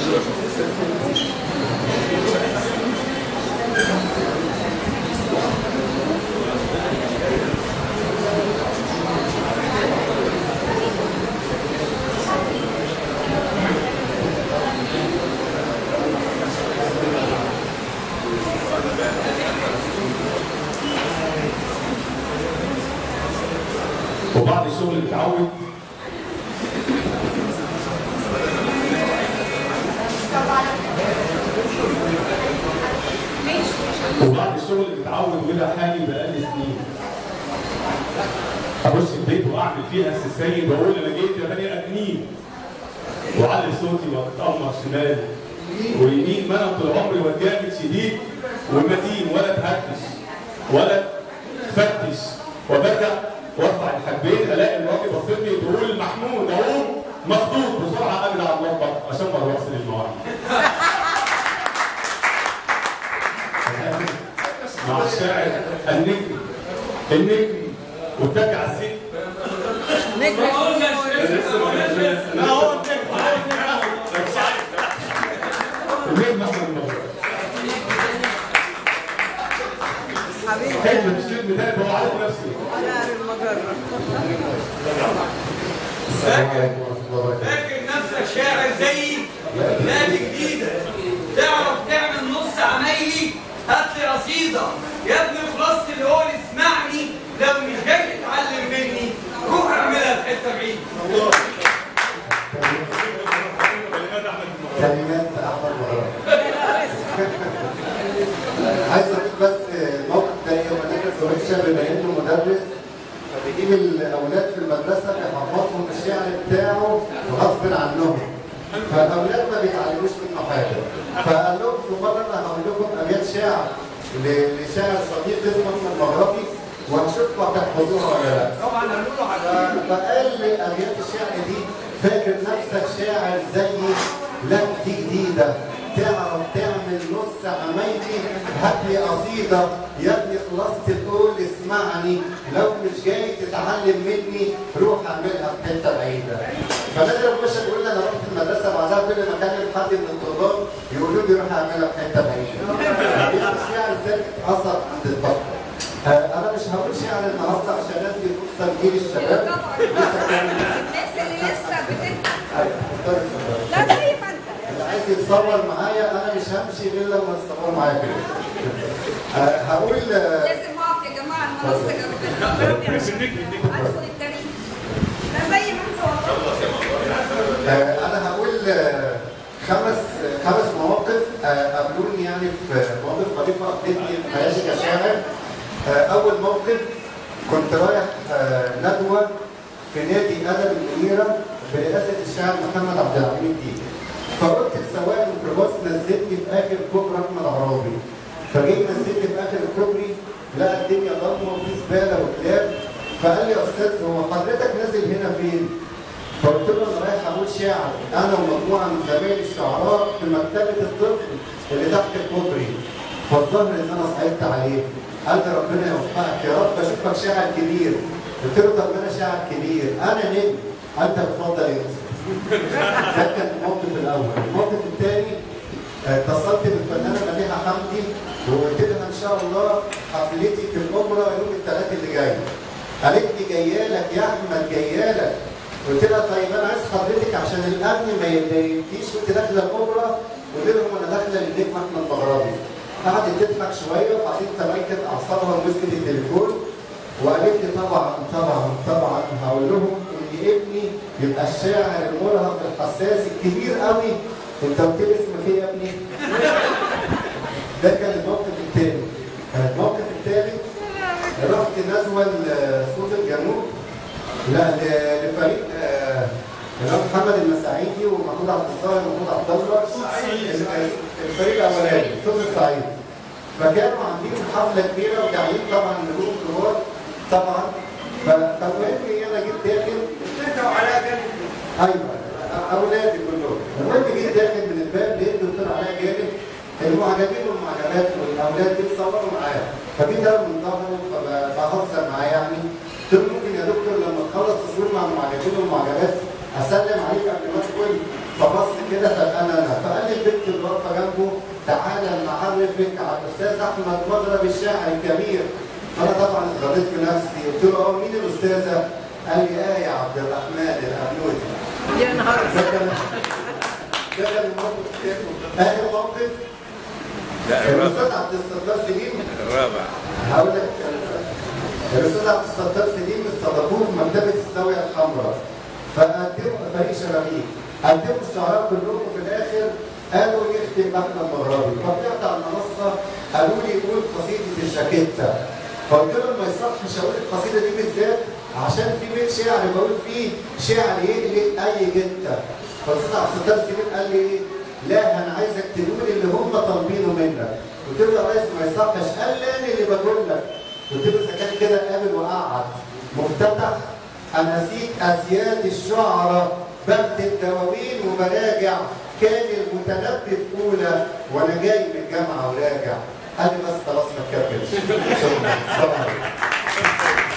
وبعد الشغل بتعود وبعد الشغل بتعود وده حالي بقالي سنين ابص البيت واعمل فيها نفس السيد واقول انا جيت يا بني ادمين واعلي صوتي واتامر شمال ويمين ما انا طول عمري وجامد شديد ومتين ولا تهكش ولا تفتش وبرجع وارفع الحاجبين الاقي مراتي بصتني تقول محمود اهو مخطوط بسرعه ارجع المطبخ عشان ما اوصل المواعيد. مع الشاعر النجم النجم واتكى على الست نجم لا هو النجم النجم احمد المبروك حبيبي كلمه مش كلمه تاني هو عارف نفسه شعر المجرة السلام عليكم ورحمه الله وبركاته فاكر نفسك شاعر زيي نادي جديدة تعرف تعمل نص عمايلي هات لي قصيدة يا ابني خلاصة اللي هو اللي اسمعني لو مش جاي تتعلم مني روح اعملها في حتة بعيد كلمات احمد مغرب عايز اقول بس الموقف ده يوم ما نزل زويل شاب بما انه مدرس فبيجيب الاولاد في المدرسه بيحفظهم الشعر بتاعه غصب عنهم فالاولاد ما بيتعلموش منه حاجه فقال لهم في مره انا هقول لكم ابيات شعر ل- لشاعر صديق اسمه احمد المغربي وهشوفكم هتحفظوها ولا لا. طبعا قالوا له على فقال لي ابيات الشعر دي فاكر نفسك شاعر زيي لا دي جديده تعرف تعمل نص عمايلي هات لي قصيده يا ابني خلصت تقول اسمعني لو مش جاي تتعلم مني روح اعملها في حته بعيده فنادر ابو باشا بيقول لي انا رحت المدرسه بعدها كل ما اكلم حد من الطلاب يقولوا لي روح اعملها في حته بعيده ابيات الشعر ازاي اثر عند الطلبه آه، انا مش هقول شعر النهارده عشان ادي فرصه لجيل الشباب لسه كان الناس اللي لسه بتبقى أيوة، اتفضل، اتفضل. لا زي ما انت اللي عايز يتصور معايا انا مش همشي غير لما يتصور معايا كده آه، هقول آه، لازم اقف يا جماعه المنصه جنبنا ادخل التاريخ لا زي ما انت والله آه، انا هقول آه، خمس آه، خمس مواقف آه، قابلوني يعني في مواقف طريفه قابلتني في حياتي كشاعر آه، اول موقف كنت رايح آه، ندوه في نادي ادب المنيره برئاسه الشاعر محمد عبد الحميد دي فقلت لسواق الميكروباص نزلني في اخر كوبري احمد عرابي فجاي نزلني في اخر الكوبري لقى الدنيا ضلمه وفي زباله وكلاب فقال لي يا استاذ هو حضرتك نازل هنا فين؟ فقلت له انا رايح اقول شعر انا ومجموعه من زمايلي الشعراء في مكتبه الطفل اللي تحت الكوبري فالظاهر ان انا صعبت عليه قال لي ربنا يوفقك يا رب اشوفك شاعر كبير قلت له طب انا شاعر كبير انا نجم قال انت اتفضل يا يوسف ده كان الموقف الاول الموقف الثاني اتصلت بالفنانه مديحه حمدي وقلت لها ان شاء الله حفلتي في الاوبرا يوم الثلاث اللي جاي قالت لي جايه لك يا احمد جايه لك قلت لها طيب انا عايز حضرتك عشان الامن ما يضايقكيش وانت داخله الاوبرا قلت لهم انا داخله للنجم احمد مغربي قعدت تضحك شويه وبعدين تميكت اعصابها ومسكت التليفون وقالت لي طبعا طبعا طبعا هقول لهم ان ابني يبقى الشاعر المرهق الحساس الكبير قوي انت قلت لي اسمك ايه يا ابني؟ ده كان الموقف الثاني الموقف الثالث رحت نزوه لصوت الجنوب لا ل- لفريق آه، اللي هو محمد المساعيدي ومحمود عبد الظاهر ومحمود عبد الله ال- الفريق الاولاني صوت الصعيد فكانوا عاملين حفله كبيره وداعيين طبعا نجوم كبار طبعا ف- فالمهم إيه، انا جيت داخل انت وعلاء جنب ايوه اولادي كلهم المهم جيت داخل من الباب لقيت دكتور علاء جانب المعجبين والمعجبات والاولاد بيتصوروا معايا فجيت انا من ظهره فبهزر معاه يعني قلت له ممكن يا دكتور لما تخلص تصوير مع المعجبين والمعجبات اسلم عليك قبل ما ادخل فبص كده فقال انا فقال لي البنت اللي واقفه جنبه تعالى نعرفك على الاستاذ احمد مغرب الشاعر الكبير فانا طبعا اتغريت في نفسي قلت له اه مين الاستاذه؟ قال لي اه يا عبد الرحمن الابنودي يا نهار ده كان ده كان الموقف الثاني اخر موقف لا الرابع الاستاذ عبد الستار سليم الرابع هقول لك الاستاذ عبد الستار سليم استضافوه في مكتبه الزاويه الحمراء فقدموا فريق شبابيك قدموا الشعراء كلهم وفي الاخر قالوا يختم احمد مغربي فطلعت على المنصه قالوا لي قول قصيده الجاكيته فقلت لهم ما يصحش اقول القصيده دي بالذات عشان في بيت شعر بقول فيه شعر يقلق اي جته فالاستاذ عبد الستار سليم قال لي ايه؟ لا انا عايزك تقول اللي هم طالبينه منك قلت له يا ريس ما يصحش قال لي انا اللي بقول لك قلت له اذا كان كده قابل وقعد مفتتح انا نسيت اسياد الشعراء بكتب الدواوين وبراجع كان المتنبي في اولى وانا جاي من الجامعه وراجع قال لي بس خلاص ما تكملش شكرا سلام عليكم.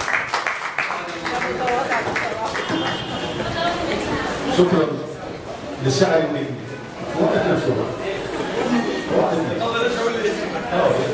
شكرا للشاعر النجم واحد نفسه واحد نفسه طب بلاش اقول الاسم اه